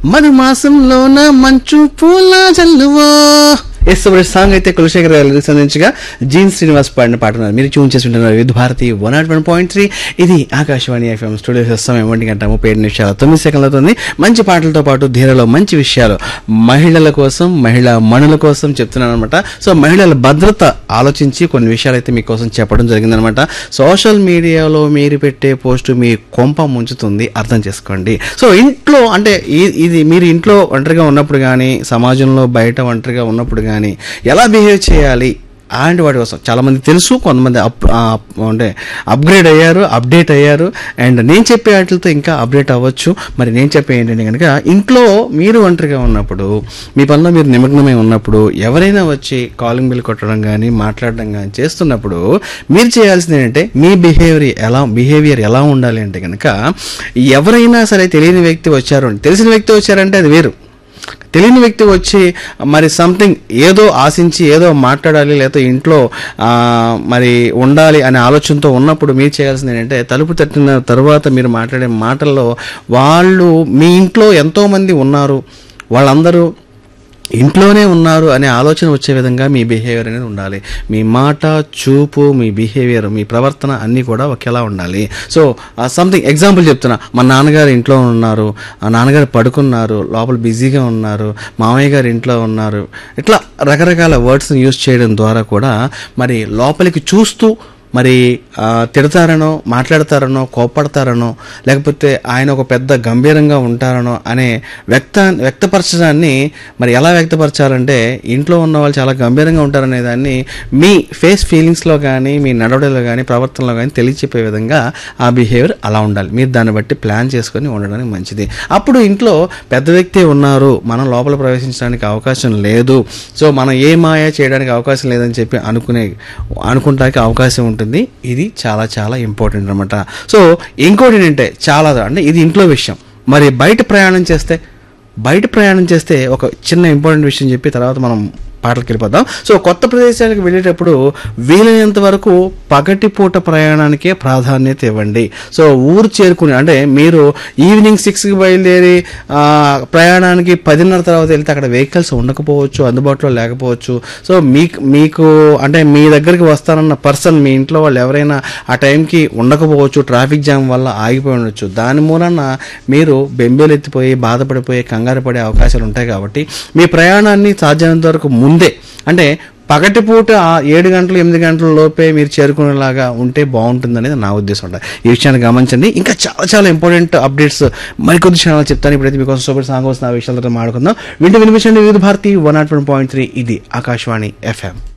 మన మాసంలోన మంచు పూల జల్లువో ఎస్ సాంగ్ అయితే కులశేఖర్ గారు lyrics అందించగా జీన్ శ్రీనివాస్ పాడిన పాట ఉన్నారు మీరు ట్యూన్ చేసి ఉంటున్నారు Vividh Bharati one naught one point three ఇది ఆకాశవాణి ఎఫ్ఎం స్టూడియో సమయం ఒంటి గంట ముప్పై ఏడు నిమిషాలు తొమ్మిది సెకండ్లు అవుతుంది మంచి పాటలతో పాటు ధీరలో మంచి విషయాలు మహిళల కోసం మహిళా మణుల కోసం చెప్తున్నాను అనమాట సో మహిళల భద్రత ఆలోచించి కొన్ని విషయాలు అయితే మీకోసం చెప్పడం జరిగిందనమాట సోషల్ మీడియాలో మీరు పెట్టే పోస్ట్ మీ కొంప ముంచుతుంది అర్థం చేసుకోండి సో ఇంట్లో అంటే ఈ- ఇది మీరు ఇంట్లో ఒంటరిగా ఉన్నప్పుడు కానీ సమాజంలో బయట ఒంటరిగా ఉన్నప్పుడు కానీ ఎలా బిహేవ్ చేయాలి అలాంటి వాటి కోసం చాలా మంది తెలుసు కొంతమంది అప్ ఆ, అంటే అప్గ్రేడ్ అయ్యారు అప్డేట్ అయ్యారు అండ్ నేను చెప్పే వాటితో ఇంకా అప్డేట్ అవ్వచ్చు మరి నేను చెప్పే ఏంటంటే కనుక ఇంట్లో మీరు ఒంటరిగా ఉన్నప్పుడు మీ పనిలో మీరు నిమగ్నమై ఉన్నప్పుడు ఎవరైనా వచ్చి కాలింగ్ బిల్ కొట్టడం కానీ మాట్లాడడం కానీ చేస్తున్నప్పుడు మీరు చేయాల్సింది ఏంటంటే మీ బిహేవియర్ ఎలా బిహేవియర్ ఎలా ఉండాలి అంటే కనుక ఎవరైనా సరే తెలియని వ్యక్తి వచ్చారు తెలిసిన వ్యక్తి వచ్చారంటే అది వేరు తెలియని వ్యక్తి వచ్చి మరి సంథింగ్ ఏదో ఆశించి ఏదో మాట్లాడాలి లేకపోతే ఇంట్లో ఆ, మరి ఉండాలి అనే ఆలోచనతో ఉన్నప్పుడు మీరు చేయాల్సింది ఏంటంటే తలుపు తట్టిన తర్వాత మీరు మాట్లాడే మాటల్లో వాళ్ళు మీ ఇంట్లో ఎంతోమంది ఉన్నారు వాళ్ళందరూ ఇంట్లోనే ఉన్నారు అనే ఆలోచన వచ్చే విధంగా మీ బిహేవియర్ అనేది ఉండాలి మీ మాట చూపు మీ బిహేవియర్ మీ ప్రవర్తన అన్నీ కూడా ఒకేలా ఉండాలి సో సంథింగ్ ఎగ్జాంపుల్ చెప్తున్నా మా నాన్నగారు ఇంట్లో ఉన్నారు ఆ నాన్నగారు పడుకున్నారు లోపల బిజీగా ఉన్నారు మామయ్య గారు ఇంట్లో ఉన్నారు ఇట్లా రకరకాల వర్డ్స్ని యూజ్ చేయడం ద్వారా కూడా మరి లోపలికి చూస్తూ మరి ఆ, తిడతారనో మాట్లాడతారనో కోప్పడతారనో లేకపోతే ఆయన ఒక పెద్ద గంభీరంగా ఉంటారనో అనే వ్యక్త వ్యక్తపరచడాన్ని మరి ఎలా వ్యక్తపరచాలంటే ఇంట్లో ఉన్న వాళ్ళు చాలా గంభీరంగా ఉంటారనే దాన్ని మీ ఫేస్ ఫీలింగ్స్లో కానీ మీ నడవడిలో కానీ ప్రవర్తనలో కానీ తెలియచెప్పే విధంగా ఆ బిహేవియర్ అలా ఉండాలి మీరు దాన్ని బట్టి ప్లాన్ చేసుకొని ఉండడానికి మంచిది అప్పుడు ఇంట్లో పెద్ద వ్యక్తి ఉన్నారు మనం లోపల ప్రవేశించడానికి అవకాశం లేదు సో మనం ఏ మాయ చేయడానికి అవకాశం లేదని చెప్పి అనుకునే అనుకుంటానికి అవకాశం ఉంటుంది ఇది చాలా చాలా ఇంపార్టెంట్ అనమాట సో ఇంకోటి ఏంటంటే చాలా అంటే ఇది ఇంట్లో విషయం మరి బయట ప్రయాణం చేస్తే బయట ప్రయాణం చేస్తే ఒక చిన్న ఇంపార్టెంట్ విషయం చెప్పి తర్వాత మనం పాటలకు వెళ్ళిపోదాం సో కొత్త ప్రదేశాలకు వెళ్ళేటప్పుడు వీలైనంత వరకు పగటిపూట ప్రయాణానికే ప్రాధాన్యత ఇవ్వండి సో ఊరు చేరుకుని అంటే మీరు ఈవినింగ్ సిక్స్కి బయలుదేరి ఆ, ప్రయాణానికి పదిన్నర తర్వాత వెళ్తే అక్కడ వెహికల్స్ ఉండకపోవచ్చు అందుబాటులో లేకపోవచ్చు సో మీకు మీకు అంటే మీ దగ్గరికి వస్తానన్న పర్సన్ మీ ఇంట్లో వాళ్ళు ఎవరైనా ఆ టైంకి ఉండకపోవచ్చు ట్రాఫిక్ జామ్ వల్ల ఆగిపోయి ఉండొచ్చు దాని మూలన మీరు బెంబేలెత్తిపోయి బాధపడిపోయి కంగారు పడే అవకాశాలు ఉంటాయి కాబట్టి మీ ప్రయాణాన్ని సాధ్యమైనంత వరకు ముందే అంటే పగటిపూట ఆ ఏడు గంటలు ఎనిమిది గంటల లోపే మీరు చేరుకునేలాగా ఉంటే బాగుంటుంది అనేది నా ఉద్దేశం ఉంటుంది ఈ విషయాన్ని గమనించండి ఇంకా చాలా చాలా ఇంపార్టెంట్ అప్డేట్స్ మరికొద్ది క్షణాలు చెప్తాను ఇప్పుడైతే మీకోసం సూపర్ సాంగ్ వస్తున్న ఆ విషయాలతో మాట్లాడుకుందాం వింటూ వినిపించండి Vividh Bharati one naught one point three ఇది ఆకాశవాణి ఎఫ్ఎం